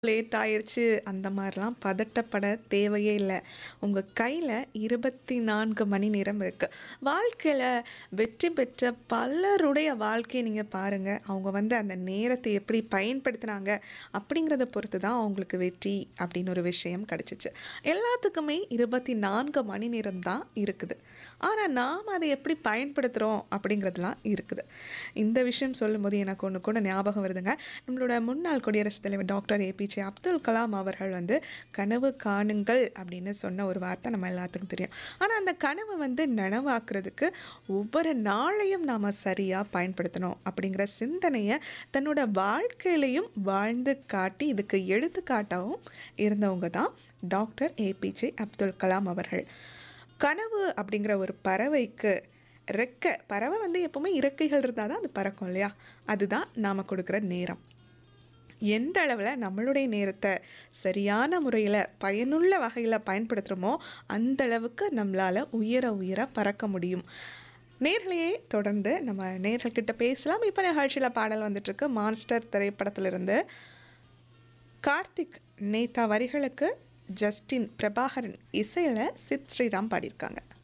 late ஆயிருச்சு அந்த மாதிரிலாம் பதட்டப்பட தேவையே இல்லை உங்கள் கையில் இருபத்தி நான்கு மணி நேரம் இருக்குது வாழ்க்கையில் வெற்றி பெற்ற பலருடைய வாழ்க்கையை நீங்கள் பாருங்கள் அவங்க வந்து அந்த நேரத்தை எப்படி பயன்படுத்துனாங்க அப்படிங்கிறத பொறுத்து தான் அவங்களுக்கு வெற்றி அப்படின்னு ஒரு விஷயம் கிடச்சிச்சு எல்லாத்துக்குமே இருபத்தி நான்கு மணி நேரம் தான் இருக்குது ஆனால் நாம் அதை எப்படி பயன்படுத்துகிறோம் அப்படிங்கிறதுலாம் இருக்குது இந்த விஷயம் சொல்லும்போது எனக்கு ஒன்று கூட ஞாபகம் வருதுங்க நம்மளோட முன்னாள் குடியரசுத் தலைவர் டாக்டர் ஏபிஜே அப்துல் கலாம் அவர்கள் வந்து கனவு காணுங்கள் அப்படின்னு சொன்ன ஒரு வார்த்தை நம்ம எல்லாத்துக்கும் தெரியும் ஆனால் அந்த கனவு வந்து நனவாக்குறதுக்கு ஒவ்வொரு நாளையும் நாம் சரியாக பயன்படுத்தணும் அப்படிங்கிற சிந்தனையை தன்னோட வாழ்க்கையிலையும் வாழ்ந்து காட்டி இதுக்கு எடுத்துக்காட்டாகவும் இருந்தவங்க தான் டாக்டர் ஏபிஜே அப்துல் கலாம் அவர்கள் கனவு அப்படிங்கிற ஒரு பறவைக்கு ரெக்கை பறவை வந்து எப்பவுமே இறக்கைகள் இருந்தால் தான் அது பறக்கும் இல்லையா அதுதான் நாம் கொடுக்குற நேரம் எந்த அளவில் நம்மளுடைய நேரத்தை சரியான முறையில் பயனுள்ள வகையில் பயன்படுத்துகிறோமோ அந்த அளவுக்கு நம்மளால் உயர உயர பறக்க முடியும் நேர்களையே தொடர்ந்து நம்ம நேர்கள்கிட்ட பேசலாம் இப்போ நிகழ்ச்சியில் பாடல் வந்துட்டுருக்கு மான்ஸ்டர் திரைப்படத்திலிருந்து கார்த்திக் நேதா வரிகளுக்கு ஜஸ்டின் பிரபாகரன் இசையில் சித் ஸ்ரீராம் பாடியிருக்காங்க